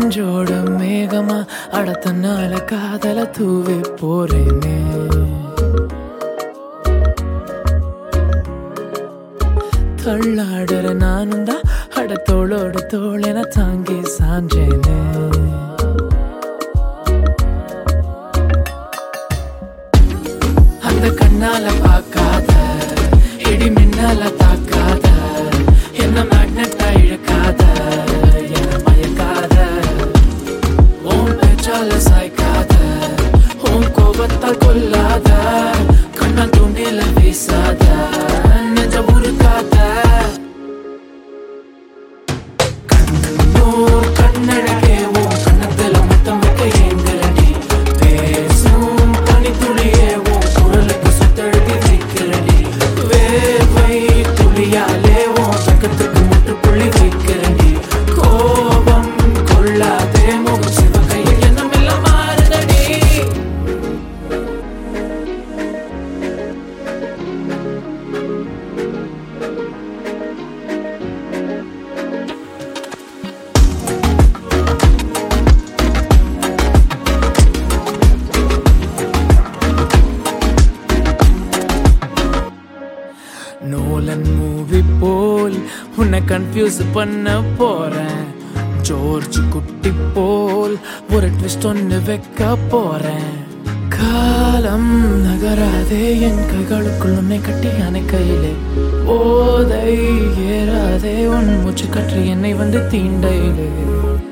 நெஞ்சோட மேகமா அடத்தனால காதல தூவி போறேனே தள்ளாடுற நானும் தான் அடத்தோளோட தோழன தாங்கி சாஞ்சேனே அந்த கண்ணால பார்க்காத இடி மின்னால தாக்காத என்ன மேக்னெட்டா இழுக்காத என்ன மயக்காத உன் பேச்சால சாய்க்காத உன் கோபத்தால் கொல்லாத கண்ணா தூண்டில வீசாத நெஞ்ச உருக்காத கண்ணூர் கண்ணழகே உன் கண்ணத்துல முத்தம் வைக்க ஏங்குறடி பேசும் பனித்துளியே உன் குரலுக்கு சுத்தழுதி வைக்கிறடி வேர்வை துளியாலே உன் பக்கத்துக்கு முற்றுப்புள்ளி வைக்கிறடி கோபம் கொள்ளாதே முகம் சிவகையில் எண்ணமெல்லாம் மாறுதடி நோலன் மூவி போல் உன்னை கன்ஃபியூஸ் பண்ண போறேன் ஜோர்ஜ் குட்டி போல் ஒரு ட்விஸ்ட் ஒன்று வைக்க போறேன் காலம் நகராதே என் கைகளுக்குள் உன்னை கட்டி அணைக்கையிலே ஓதை ஏறாதே உன் மூச்சு கற்று என்னை வந்து தீண்டையிலே